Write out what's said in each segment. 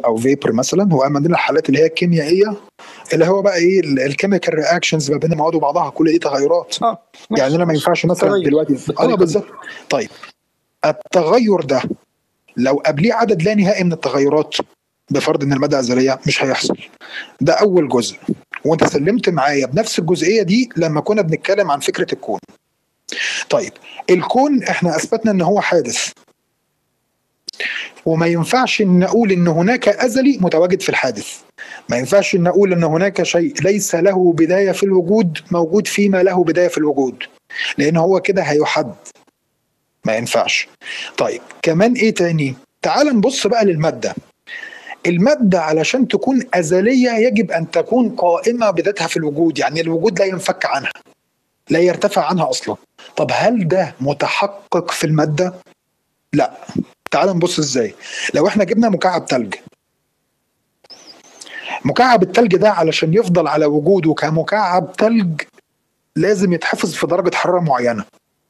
او فيبر مثلا هو عندنا الحالات اللي هي الكيميائيه اللي هو بقى ايه الكيميكال رياكشنز ما بين المواد وبعضها كل دي تغيرات اه يعني انا ما ينفعش مثلا تغير. دلوقتي اه بالطريقة دي. بالظبط طيب التغير ده لو قبليه عدد لا نهائي من التغيرات بفرض ان الماده ازليه مش هيحصل ده اول جزء وانت سلمت معايا بنفس الجزئيه دي لما كنا بنتكلم عن فكره الكون طيب الكون احنا اثبتنا ان هو حادث وما ينفعش نقول ان هناك ازلي متواجد في الحادث ما ينفعش نقول ان هناك شيء ليس له بدايه في الوجود موجود فيما له بدايه في الوجود لان هو كده هيحد ما ينفعش طيب كمان ايه تاني تعال نبص بقى للماده الماده علشان تكون ازليه يجب ان تكون قائمه بذاتها في الوجود يعني الوجود لا ينفك عنها لا يرتفع عنها اصلا طب هل ده متحقق في الماده لا تعال نبص ازاي لو احنا جبنا مكعب تلج مكعب التلج ده علشان يفضل على وجوده كمكعب تلج لازم يتحفظ في درجة حرارة معينة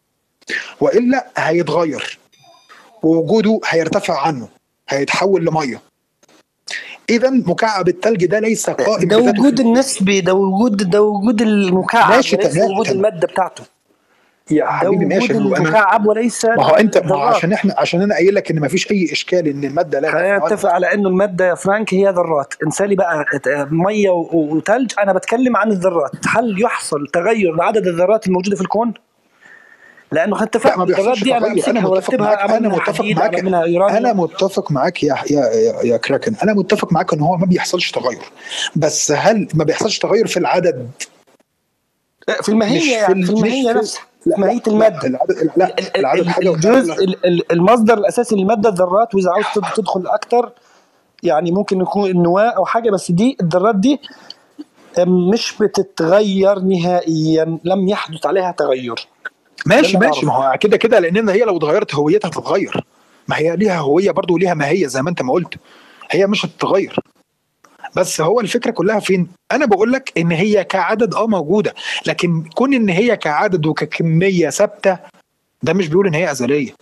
وإلا هيتغير ووجوده هيرتفع عنه هيتحول لمية إذا مكعب التلج ده ليس قائم ده بذاته وجود في- النسبي ده وجود ده وجود المكعب ماشي، وليس تمام، وجود تمام. الماده بتاعته يا ده حبيبي ماشي وجود هو أنا المكعب وليس ما هو انت ما هو ذرات. عشان احنا عشان انا قايل لك ان ما فيش اي اشكال ان الماده لا خلينا تتناول- نتفق على انه الماده يا فرانك هي ذرات انسالي بقى ميه و- وثلج انا بتكلم عن الذرات هل يحصل تغير لعدد الذرات الموجوده في الكون لانه احنا لا اتفقنا ما الذرات بيحصلش دي انا تغير انا امسكها متفق وارتبها معاك اعمل انا منها متفق حديد معاك اعمل منها يورانيوم انا متفق معاك يا يا يا, يا كراكن انا متفق معاك ان هو ما بيحصلش تغير بس هل ما بيحصلش تغير في العدد في مش الماهيه في يعني ال- في مش الماهيه في- نفسها لا في ماهيه لا الماده العدد لا ال- ال- العدد ال- حاجه الجزء ال- ال- المصدر الاساسي للماده الذرات واذا عاوز تد- تدخل اكتر يعني ممكن يكون النواه او حاجه بس دي الذرات دي مش بتتغير نهائيا لم يحدث عليها تغير ماشي ده اللي ماشي ما هو كده كده لان هي لو اتغيرت هويتها تتغير ما هي ليها هويه برضو وليها ماهيه زي ما انت ما قلت هي مش هتتغير بس هو الفكره كلها فين انا بقول لك ان هي كعدد اه موجوده لكن كون ان هي كعدد وككميه ثابته ده مش بيقول ان هي ازليه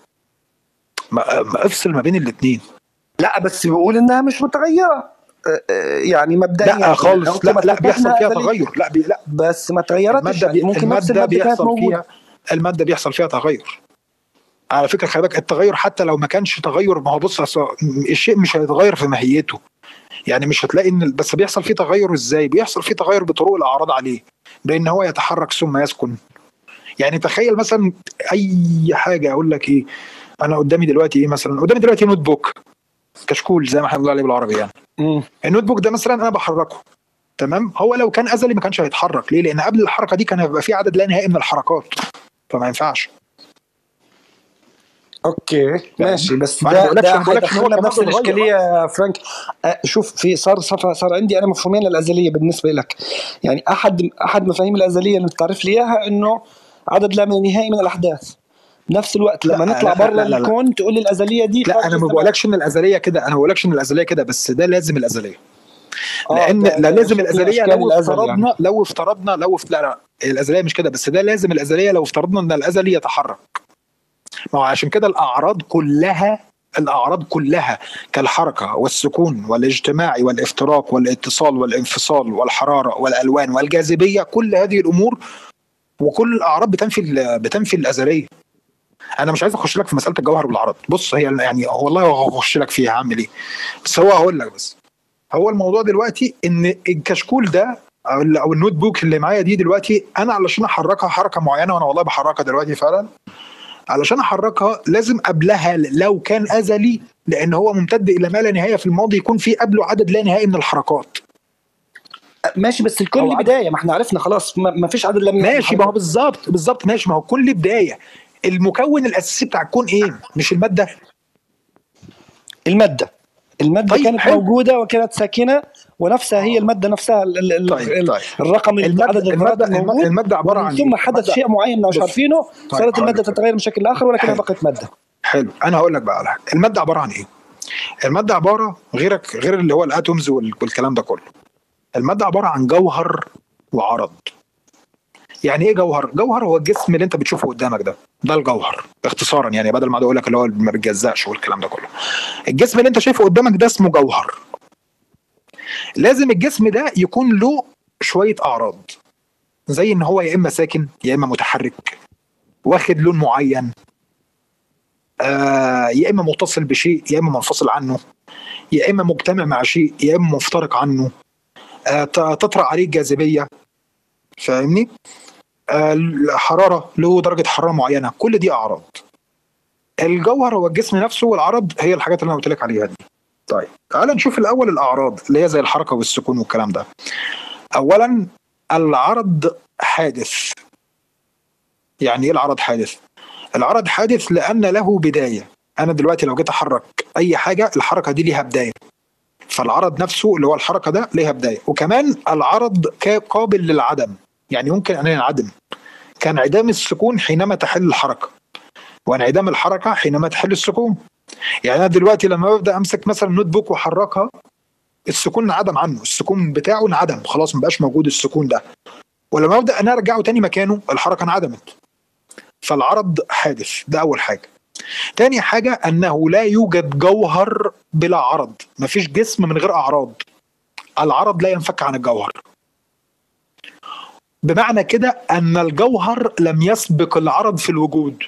ما ما افصل ما بين الاثنين لا بس بيقول انها مش متغيره آه، آه، يعني مبدئيا لا خالص أو لا كما لا بيحصل اتفقنا فيها أزلي، تغير لا بي لا بس ما تغيرتش الماده يعني بي ممكن نفس الماده الماده كانت بيحصل موجوده فيها الماده بيحصل فيها تغير على فكره خلي بالك التغير حتى لو ما كانش تغير ما هو بص أصل الشيء مش هيتغير في ماهيته يعني مش هتلاقي ان بس بيحصل فيه تغير ازاي بيحصل فيه تغير بطرق الاعراض عليه بان هو يتحرك ثم يسكن يعني تخيل مثلا اي حاجه اقول لك ايه انا قدامي دلوقتي ايه مثلا قدامي دلوقتي نوت بوك كشكول زي ما احنا بنقول عليه بالعربي يعني مم. النوت بوك ده مثلا انا بحركه تمام هو لو كان ازلي ما كانش هيتحرك ليه لان قبل الحركه دي كان هيبقى في عدد لا نهائي من الحركات فما ينفعش اوكي ماشي بس ما ده أنا بقولكش- ده أنا بقولكش إن هو هيدخلنا كمان بنفس بيتغير. الاشكاليه يا فرانك آه، شوف في صار صار صار عندي انا مفهومين للازليه بالنسبه لك يعني احد احد مفاهيم الازليه اللي بتعرف لي اياها انه عدد لا نهائي من الاحداث بنفس الوقت لما لا، نطلع لا، برا لا، لا، لا. الكون تقول لي الازليه دي لا خارج انا ما الزمان. بقولكش ان الازليه كده انا ما بقولكش ان الازليه كده بس ده لازم الازليه آه، لان ده- لا ده لازم شكل الازليه أشكال لو الأزل افترضنا يعني. لو افترضنا لو افت... لا لا الازليه مش كده بس ده لازم الازليه لو افترضنا ان الازلي يتحرك ما هو عشان كده الاعراض كلها الاعراض كلها كالحركه والسكون والاجتماع والافتراق والاتصال والانفصال والحراره والالوان والجاذبيه كل هذه الامور وكل الاعراض بتنفي ال- بتنفي الازليه انا مش عايز اخش لك في مساله الجوهر والعرض بص هي يعني والله هخش لك فيها هعمل ايه بس هو هقول لك بس هو الموضوع دلوقتي ان الكشكول ده او ال- أو النوت بوك اللي معايا دي دلوقتي انا علشان احركها حركه معينه وانا والله بحركها دلوقتي فعلا علشان احركها لازم قبلها لو كان ازلي لان هو ممتد الى ما لا نهايه في الماضي يكون في قبله عدد لا نهائي من الحركات ماشي بس الكل أو ليه عدد- بدايه ما احنا عرفنا خلاص ما ما فيش عدد لم يكن ماشي ما هو محدد. بالظبط بالظبط ماشي ما هو كل بدايه المكون الاساسي بتاع الكون ايه مش الماده الماده الماده طيب، كانت حلو. موجوده وكانت ساكنه ونفسها هي الماده نفسها ال- ال- طيب، ال- طيب. الرقم المادة- عدد الذرات المادة- الموجود المادة عبارة عن ثم إيه؟ حدث المادة- شيء معين مش بص. عارفينه طيب، صارت هقول الماده لك. تتغير بشكل اخر ولكنها حلو. بقت ماده حلو انا هقول لك بقى على حاجه الماده عباره عن ايه الماده عباره غيرك غير اللي هو الاتومز وال- والكلام ده كله الماده عباره عن جوهر وعرض يعني ايه جوهر جوهر هو الجسم اللي انت بتشوفه قدامك ده ده الجوهر اختصارا يعني بدل ما اقول لك اللي هو ما بيتجزأش والكلام ده كله الجسم اللي انت شايفه قدامك ده اسمه جوهر لازم الجسم ده يكون له شويه اعراض زي ان هو يا اما ساكن يا اما متحرك واخد لون معين آه يا اما متصل بشيء يا اما منفصل عنه يا اما مجتمع مع شيء يا اما مفترق عنه آه تطرا عليه الجاذبيه فاهمني آه الحراره له درجه حراره معينه كل دي اعراض الجوهر هو الجسم نفسه والعرض هي الحاجات اللي انا قلت لك عليها دي طيب تعال نشوف الاول الاعراض اللي هي زي الحركه والسكون والكلام ده اولا العرض حادث يعني ايه العرض حادث العرض حادث لان له بدايه انا دلوقتي لو جيت احرك اي حاجه الحركه دي ليها بدايه فالعرض نفسه اللي هو الحركه ده ليها بدايه وكمان العرض قابل للعدم يعني ممكن ان ينعدم كانعدام السكون حينما تحل الحركه وانعدام الحركه حينما تحل السكون يعني انا دلوقتي لما ببدا امسك مثلا نوت بوك واحركها السكون انعدم عنه السكون بتاعه انعدم خلاص ما بقاش موجود السكون ده ولما ابدا انا ارجعه تاني مكانه الحركه انعدمت فالعرض حادث ده اول حاجه تاني حاجة أنه لا يوجد جوهر بلا عرض مفيش جسم من غير أعراض العرض لا ينفك عن الجوهر بمعنى كده أن الجوهر لم يسبق العرض في الوجود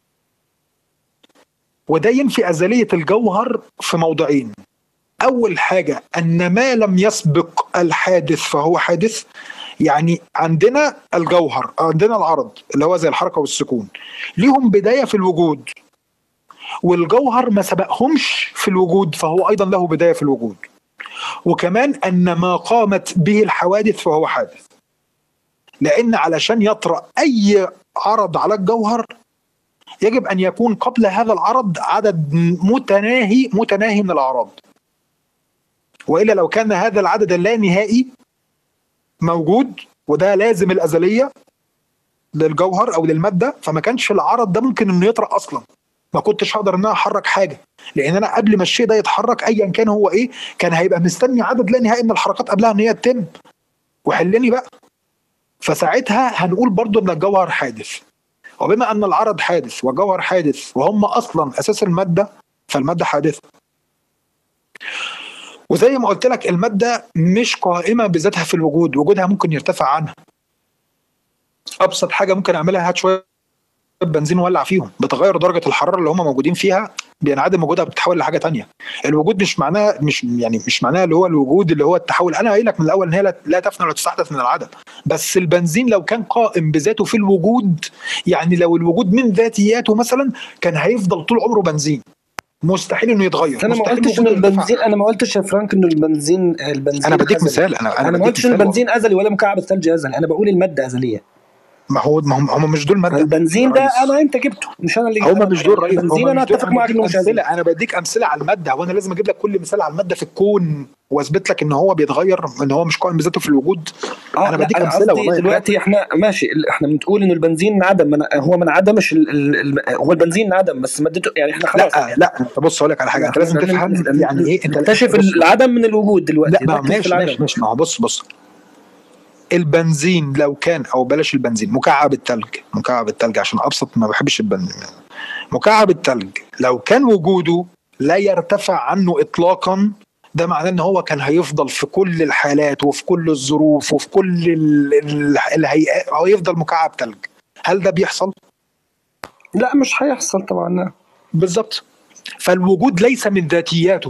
وده ينفي أزلية الجوهر في موضعين أول حاجة أن ما لم يسبق الحادث فهو حادث يعني عندنا الجوهر عندنا العرض اللي هو زي الحركة والسكون ليهم بداية في الوجود والجوهر ما سبقهمش في الوجود فهو أيضا له بداية في الوجود وكمان أن ما قامت به الحوادث فهو حادث لأن علشان يطرأ أي عرض على الجوهر يجب ان يكون قبل هذا العرض عدد متناهي متناهي من الاعراض والا لو كان هذا العدد اللانهائي موجود وده لازم الازليه للجوهر او للماده فما كانش العرض ده ممكن انه يطرا اصلا ما كنتش هقدر ان انا احرك حاجه لان انا قبل ما الشيء ده يتحرك ايا كان هو ايه كان هيبقى مستني عدد لا نهائي من الحركات قبلها ان هي تتم وحلني بقى فساعتها هنقول برضو ان الجوهر حادث وبما ان العرض حادث وجوهر حادث وهم اصلا اساس الماده فالماده حادثه وزي ما قلت لك الماده مش قائمه بذاتها في الوجود وجودها ممكن يرتفع عنها ابسط حاجه ممكن اعملها هات شويه بنزين ولع فيهم بتغير درجه الحراره اللي هم موجودين فيها بينعدم وجودها بتتحول لحاجه تانية الوجود مش معناه مش يعني مش معناه اللي هو الوجود اللي هو التحول انا قايل لك من الاول ان هي لا تفنى ولا تستحدث من العدم بس البنزين لو كان قائم بذاته في الوجود يعني لو الوجود من ذاتياته مثلا كان هيفضل طول عمره بنزين مستحيل انه يتغير انا ما قلتش ان البنزين انا ما قلتش يا فرانك انه البنزين البنزين انا بديك أزلي. مثال انا انا, أنا ما قلتش ان البنزين ازلي ولا مكعب الثلج ازلي انا بقول الماده ازليه ما هو ما هم, هم مش دول ماده البنزين ده انا انت جبته مش انا اللي جبته هم مش دول رئيس البنزين انا اتفق معاك انه مش امثله انا بديك امثله على الماده وانا لازم اجيب لك كل مثال على الماده في الكون واثبت لك ان هو بيتغير ان هو مش قائم بذاته في الوجود آه انا بديك أنا امثله والله دلوقتي احنا ماشي احنا بنقول انه البنزين انعدم من هو ما انعدمش ال... ال... ال... هو البنزين انعدم بس مادته يعني احنا خلاص لا لا انت بص اقول لك على حاجه انت لازم تفهم يعني ايه انت نكتشف العدم من الوجود دلوقتي لا ماشي ماشي ماشي ما هو بص بص البنزين لو كان او بلاش البنزين مكعب التلج مكعب التلج عشان ابسط ما بحبش البنزين مكعب التلج لو كان وجوده لا يرتفع عنه اطلاقا ده معناه ان هو كان هيفضل في كل الحالات وفي كل الظروف وفي كل الهيئات هو يفضل مكعب تلج هل ده بيحصل؟ لا مش هيحصل طبعا لا بالظبط فالوجود ليس من ذاتياته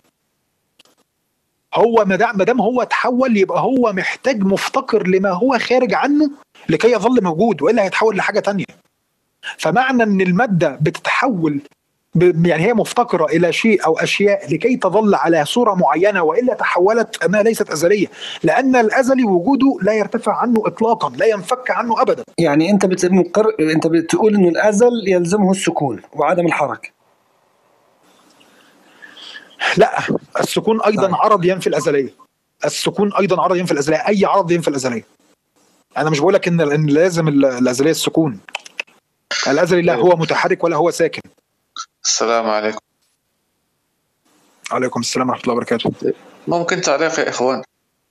هو ما دام هو تحول يبقى هو محتاج مفتقر لما هو خارج عنه لكي يظل موجود والا هيتحول لحاجه تانية فمعنى ان الماده بتتحول يعني هي مفتقره الى شيء او اشياء لكي تظل على صوره معينه والا تحولت انها ليست ازليه لان الازلي وجوده لا يرتفع عنه اطلاقا لا ينفك عنه ابدا يعني انت بتقر... انت بتقول انه الازل يلزمه السكون وعدم الحركه لا السكون ايضا طيب. عرض ينفي الازليه السكون ايضا عرض ينفي الازليه اي عرض ينفي الازليه انا مش بقول لك ان ان لازم الازليه السكون الازلي لا هو متحرك ولا هو ساكن السلام عليكم عليكم السلام ورحمه الله وبركاته ممكن تعليق يا اخوان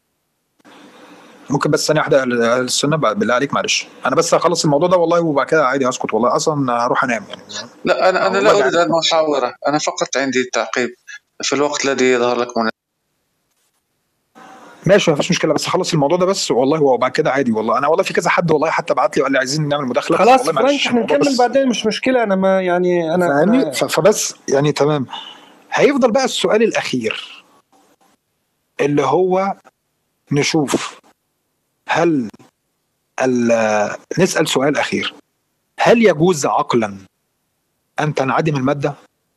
ممكن بس ثانيه واحده السنه بالله عليك معلش انا بس هخلص الموضوع ده والله وبعد كده عادي اسكت والله اصلا هروح انام يعني لا انا انا لا اريد المحاوره انا فقط عندي تعقيب في الوقت الذي يظهر لك مناسب ماشي مفيش مشكله بس خلص الموضوع ده بس والله وبعد كده عادي والله انا والله في كذا حد والله حتى بعت لي وقال لي عايزين نعمل مداخله بس خلاص والله معلش فرانك احنا الموضوع نكمل بس- بعدين مش مشكله انا ما يعني انا, فاهمني أنا ف- فبس يعني تمام هيفضل بقى السؤال الاخير اللي هو نشوف هل ال- نسال سؤال اخير هل يجوز عقلا ان تنعدم الماده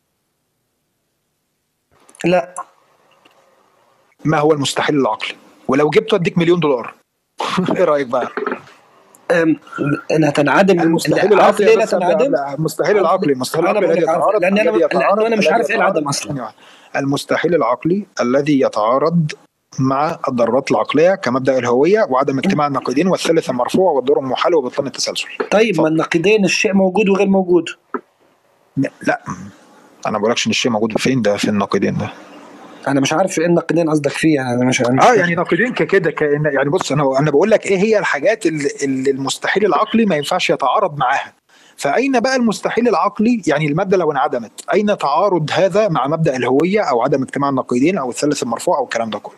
لا ما هو المستحيل العقلي ولو جبته اديك مليون دولار ايه رايك بقى أم، انها تنعدم المستحيل عارف العقلي ليه لا بس قبل- تنعدم؟ قبل- المستحيل العقلي المستحيل أنا العقلي بقول الذي لك عارف، يتعارض لأن أنا- الذي يتعارض- لأنه أنا مش الذي عارف إيه يتعارض- العدم أصلاً. ثانية واحدة. المستحيل العقلي الذي يتعارض مع الضرورات العقليه كمبدا الهويه وعدم اجتماع النقيضين والثالث المرفوع والدور المحال وبطلان التسلسل طيب ما النقيضين الشيء موجود وغير موجود لا انا ما بقولكش ان الشيء موجود فين ده في النقيضين ده انا مش عارف ايه النقيضين قصدك فيه يعني انا مش أنا مش اه يعني نقيضين ككده كأن يعني بص انا انا بقول لك ايه هي الحاجات اللي, اللي المستحيل العقلي ما ينفعش يتعارض معاها فاين بقى المستحيل العقلي يعني الماده لو انعدمت اين تعارض هذا مع مبدا الهويه او عدم اجتماع النقيضين او الثالث المرفوع او الكلام ده كله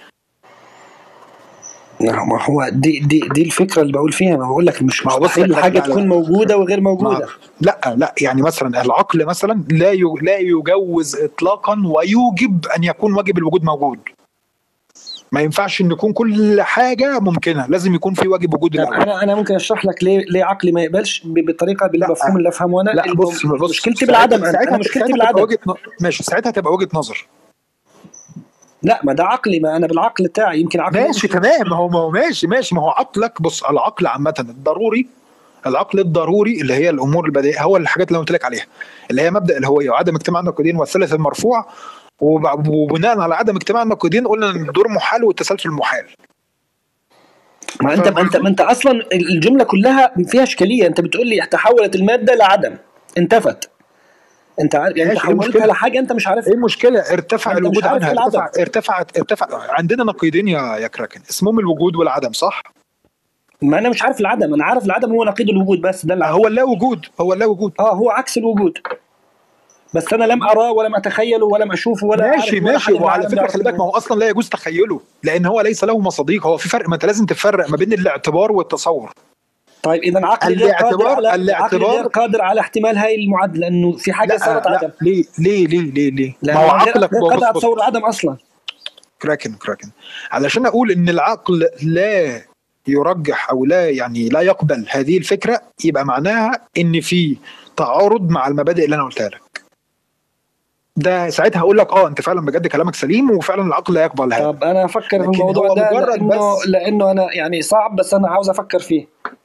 نعم، ما هو دي دي دي الفكره اللي بقول فيها ما بقول لك مش ما هو بص مستحيل لا- حاجه لا- لا. تكون موجوده وغير ما موجوده لا لا يعني مثلا العقل مثلا لا يو- لا يجوز اطلاقا ويوجب ان يكون واجب الوجود موجود ما ينفعش ان يكون كل حاجه ممكنه لازم يكون في واجب وجود طب الاول انا انا ممكن اشرح لك ليه ليه عقلي ما يقبلش ب- بالطريقه بالمفهوم اللي افهمه انا لا الم- بص بص مشكلتي بالعدم انا ساعتها- انا مشكلتي ساعتها بالعدم تبقى وجهة ن- ماشي ساعتها تبقى وجهه نظر لا ما ده عقلي ما انا بالعقل بتاعي يمكن عقلي ماشي تمام ما هو ما هو ماشي ماشي ما هو عقلك بص العقل عامه الضروري العقل الضروري اللي هي الامور البديهيه هو الحاجات اللي أنا قلت لك عليها اللي هي مبدا الهويه وعدم اجتماع النقيضين والثالث المرفوع وب- وبناء على عدم اجتماع النقيضين قلنا ان الدور محال والتسلسل محال ما انت ما انت ما انت اصلا الجمله كلها فيها اشكاليه انت بتقول لي تحولت الماده لعدم انتفت انت عارف يعني ماشي، إيه تحولتها المشكلة؟ لحاجه انت مش عارفها ايه المشكله ارتفع أنت مش الوجود عارف عنها إيه العدم. ارتفع ارتفعت ارتفع عندنا نقيضين يا يا كراكن اسمهم الوجود والعدم صح ما انا مش عارف العدم انا عارف العدم هو نقيض الوجود بس ده اللي عارفه. هو اللا وجود هو اللا وجود اه هو عكس الوجود بس انا لم اراه ولم اتخيله ولم اشوفه ولا ماشي أعرف ولا ماشي حاجة من وعلى العالم فكره ده خلي بالك ما هو اصلا لا يجوز تخيله لان هو ليس له مصادق هو في فرق ما انت لازم تفرق ما بين الاعتبار والتصور طيب اذا عقلي غير قادر الاعتبار- على الاعتبار- عقلي غير قادر على احتمال هاي المعادله انه في حاجه صارت لا عدم ليه ليه ليه ليه ليه لا ما هو غير- عقلك غير بص- قادر بص- اتصور العدم اصلا كراكن كراكن علشان اقول ان العقل لا يرجح او لا يعني لا يقبل هذه الفكره يبقى معناها ان في تعارض مع المبادئ اللي انا قلتها لك ده ساعتها هقول لك اه انت فعلا بجد كلامك سليم وفعلا العقل لا يقبل هذا طب انا افكر في لكن الموضوع هو ده مجرد لانه بس- لانه انا يعني صعب بس انا عاوز افكر فيه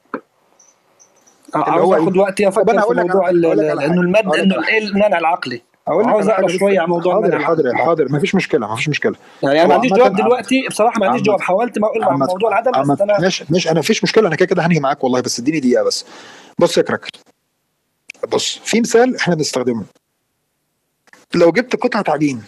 عاوز هو اخد إيه؟ وقتي طب افكر أنا في أقول لك موضوع على- ال- أقول لك ال- على انه حاجة. الماده أقول لك انه على ايه المنع العقلي اقول لك عاوز على اقرا حاجة شويه بس- عن موضوع حاضر المنع حاضر العقلي. حاضر ما فيش مشكله ما فيش مشكله يعني انا ما هو عنديش عامة- جواب دلوقتي بصراحه ما عنديش عامة- جواب حاولت ما اقول عن عامة- موضوع العدم بس عامة- انا مش مش انا فيش مشكله انا كده كده هنهي معاك والله بس اديني دقيقه بس بص يا كراكر بص في مثال احنا بنستخدمه لو جبت قطعه عجين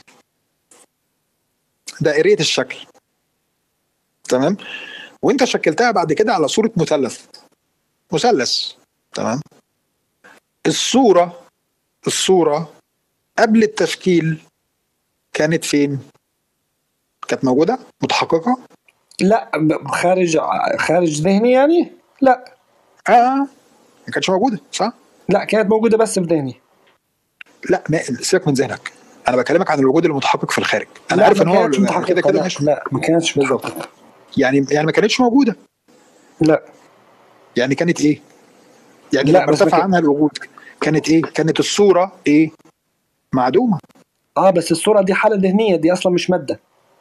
دائريه الشكل تمام وانت شكلتها بعد كده على صوره مثلث مثلث تمام الصوره الصوره قبل التشكيل كانت فين كانت موجوده متحققه لا ب- خارج خارج ذهني يعني لا اه ما كانتش موجوده صح لا كانت موجوده بس في ذهني لا ما سيبك من ذهنك انا بكلمك عن الوجود المتحقق في الخارج انا لا، عارف ما ان هو كانتش يعني متحققة، كده كده لا, ماشي لا ما كانتش بالظبط. متحققة. يعني يعني ما كانتش موجوده لا يعني كانت ايه يعني لا، لما بس ارتفع ما كان- عنها الوجود كانت ايه كانت الصوره ايه معدومه اه بس الصوره دي حاله ذهنيه دي اصلا مش ماده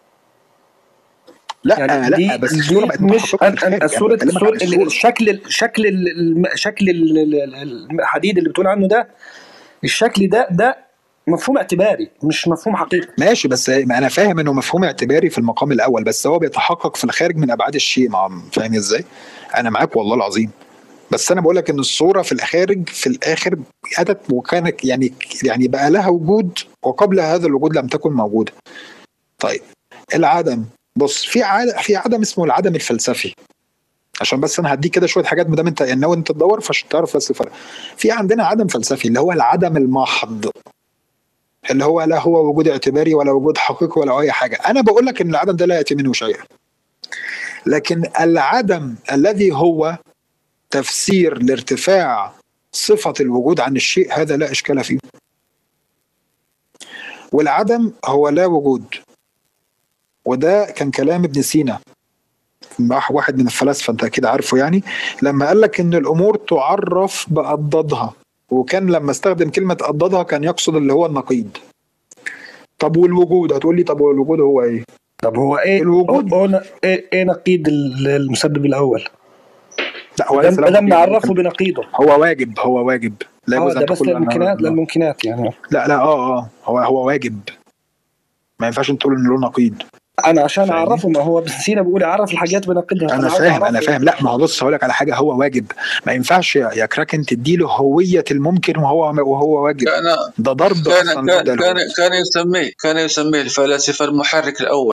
لا يعني لا دي بس دي الصوره بقت مش متحققه في أن- أن- الخارج يعني الصوره بكلمك الصوره عن الصورة. الشكل الشكل الم- شكل ال- ال- ال- الحديد اللي بتقول عنه ده الشكل ده ده مفهوم اعتباري مش مفهوم حقيقي ماشي بس ما انا فاهم انه مفهوم اعتباري في المقام الاول بس هو بيتحقق في الخارج من ابعاد الشيء مع فاهم ازاي انا معاك والله العظيم بس انا بقول لك ان الصوره في الخارج في الاخر اتت وكانت يعني يعني بقى لها وجود وقبل هذا الوجود لم تكن موجوده طيب العدم بص في عدم في عدم اسمه العدم الفلسفي عشان بس انا هديك كده شويه حاجات ما دام انت يعني ناوي انت تدور فعشان تعرف بس الفرق في عندنا عدم فلسفي اللي هو العدم المحض اللي هو لا هو وجود اعتباري ولا وجود حقيقي ولا اي حاجه انا بقول لك ان العدم ده لا ياتي منه شيء لكن العدم الذي هو تفسير لارتفاع صفه الوجود عن الشيء هذا لا اشكال فيه والعدم هو لا وجود وده كان كلام ابن سينا واحد من الفلاسفه انت اكيد عارفه يعني لما قال لك ان الامور تعرف باضدادها وكان لما استخدم كلمه اضدادها كان يقصد اللي هو النقيض طب والوجود هتقول لي طب والوجود هو ايه طب هو ايه الوجود- هو هو ايه, إيه نقيض ال- المسبب الاول؟ لا هو ده ليس له ده نقيض. نعرفه بنقيضه هو واجب هو واجب لا اه يجوز ده ان بس تقول أنا- للممكنات للممكنات يعني لا لا اه اه هو هو واجب ما ينفعش انت تقول ان له نقيض انا عشان فاهمني؟ اعرفه ما هو ابن سينا بيقول اعرف الحاجات بنقيضها انا عاوز فاهم انا أعرفه. فاهم لا ما هو بص هقول لك على حاجه هو واجب ما ينفعش يا يا كراكن تديله هويه الممكن وهو وهو واجب كان ده ضرب كان اصلا كان مبدأ كان, الهوية. كان يسميه كان يسميه الفلاسفه المحرك الاول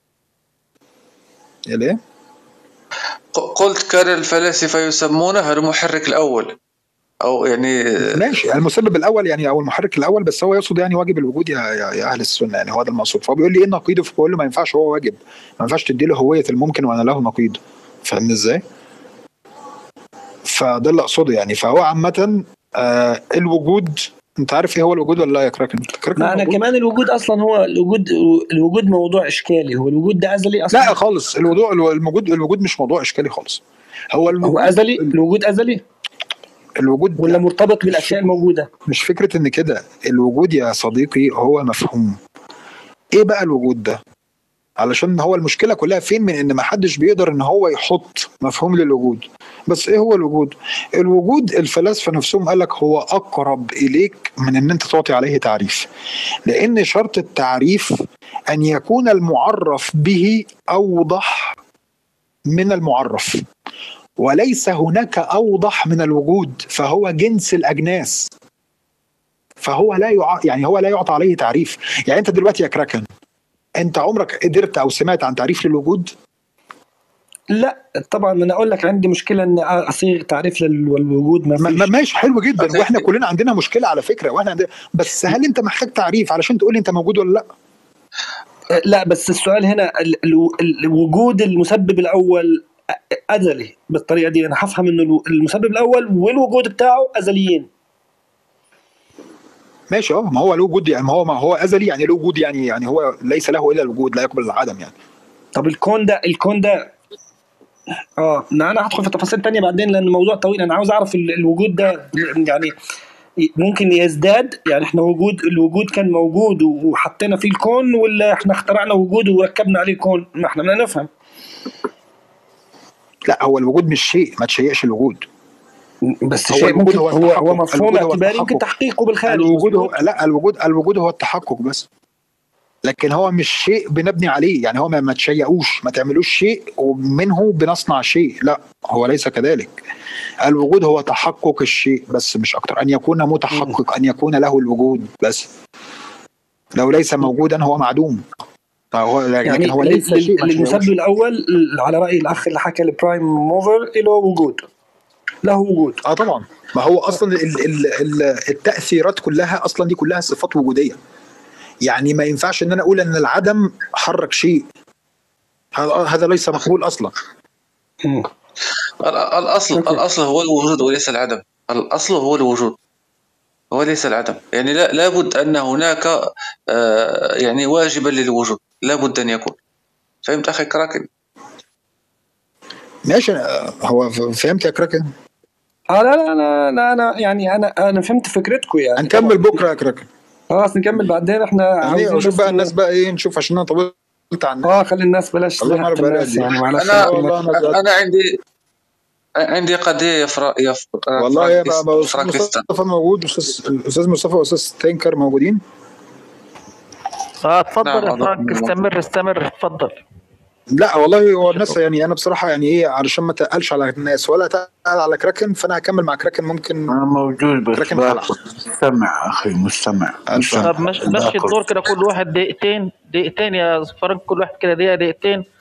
ليه؟ ق- قلت كان الفلاسفه يسمونه المحرك الاول او يعني ماشي المسبب الاول يعني او المحرك الاول بس هو يقصد يعني واجب الوجود يا, يا, يا اهل السنه يعني هو ده المقصود فهو بيقول لي ايه النقيض فبقول له ما ينفعش هو واجب ما ينفعش تديله هويه الممكن وانا له نقيض فاهمني ازاي؟ فده اللي اقصده يعني فهو عامه آه الوجود انت عارف ايه هو الوجود ولا لا يا كراكن؟ كراكن ما انا موجود؟ كمان الوجود اصلا هو الوجود الوجود موضوع اشكالي هو الوجود ده ازلي اصلا لا خالص الوضوع الوجود الوجود مش موضوع اشكالي خالص هو الوجود هو ازلي الوجود ازلي الوجود ولا مرتبط بالاشياء الموجوده مش فكره ان كده الوجود يا صديقي هو مفهوم ايه بقى الوجود ده علشان هو المشكله كلها فين من ان ما حدش بيقدر ان هو يحط مفهوم للوجود بس ايه هو الوجود الوجود الفلاسفه نفسهم قال لك هو اقرب اليك من ان انت تعطي عليه تعريف لان شرط التعريف ان يكون المعرف به اوضح من المعرف وليس هناك اوضح من الوجود فهو جنس الاجناس فهو لا يع... يعني هو لا يعطى عليه تعريف يعني انت دلوقتي يا كراكن انت عمرك قدرت او سمعت عن تعريف للوجود لا طبعا انا اقول لك عندي مشكله ان اصيغ تعريف للوجود ما ما- فيش ما- ماشي حلو جدا أوكي. واحنا كلنا عندنا مشكله على فكره واحنا عندنا بس هل انت محتاج تعريف علشان تقول لي انت موجود ولا لا لا بس السؤال هنا ال- ال- الوجود المسبب الاول ازلي بالطريقه دي انا هفهم انه الو- المسبب الاول والوجود بتاعه ازليين ماشي اه ما هو له وجود يعني ما هو ما هو ازلي يعني له وجود يعني يعني هو ليس له الا الوجود لا يقبل العدم يعني طب الكون ده الكون ده اه لا انا هدخل في تفاصيل تانية بعدين لان الموضوع طويل انا عاوز اعرف ال- الوجود ده يعني ممكن يزداد يعني احنا وجود الوجود كان موجود وحطينا فيه الكون ولا احنا اخترعنا وجود وركبنا عليه كون ما احنا بدنا نفهم لا هو الوجود مش شيء ما تشيئش الوجود بس هو شيء الوجود ممكن هو هو هو التحقق. مفهوم الوجود هو اعتباري يمكن التحقق. تحقيقه بالخارج الوجود هو مظبوط؟ لا الوجود الوجود هو التحقق بس لكن هو مش شيء بنبني عليه يعني هو ما, ما تشيئوش ما تعملوش شيء ومنه بنصنع شيء لا هو ليس كذلك الوجود هو تحقق الشيء بس مش اكتر ان يكون متحقق ان يكون له الوجود بس لو ليس موجودا هو معدوم فهو يعني لكن هو ليس ليس شيء ما المسبب تشيئوش. الاول على راي الاخ اللي حكى البرايم موفر له وجود له وجود اه طبعا ما هو اصلا ال ال ال التاثيرات كلها اصلا دي كلها صفات وجوديه يعني ما ينفعش ان انا اقول ان العدم حرك شيء هذا هذا ليس مقبول اصلا مم. ال- الاصل أوكي. الاصل هو الوجود وليس العدم الاصل هو الوجود وليس العدم يعني لا لابد ان هناك آه، يعني واجبا للوجود لابد ان يكون فهمت اخي كراكن ماشي آه، هو ف- فهمت يا كراكن اه لا لا لا, لا انا يعني انا انا فهمت فكرتكم يعني هنكمل بكره يا كراكن خلاص نكمل بعدين احنا يعني عاوزين اشوف بس- بقى الناس بقى ايه نشوف عشان انا طولت عن اه خلي الناس بلاش الله زهقت يعرف الناس بلدي. يعني معلش انا والله أنا زهقت. انا عندي عندي قضيه في يا ف- والله يا فرانكست- بقى استاذ فرانكستان مصطفى موجود استاذ الاستاذ مصطفى واستاذ تينكر موجودين اه اتفضل يا نعم، فرانك نعم. استمر استمر اتفضل لا والله هو الناس يعني انا بصراحه يعني ايه علشان ما تقلش على الناس ولا تقل على كراكن فانا هكمل مع كراكن ممكن أنا موجود بس لكن باكل مستمع أخي مستمع ألف مستمع طب مش مشي باكل. الدور كده كل واحد دقيقتين دقيقتين يا فرانك كل واحد كده دقيقه دقيقتين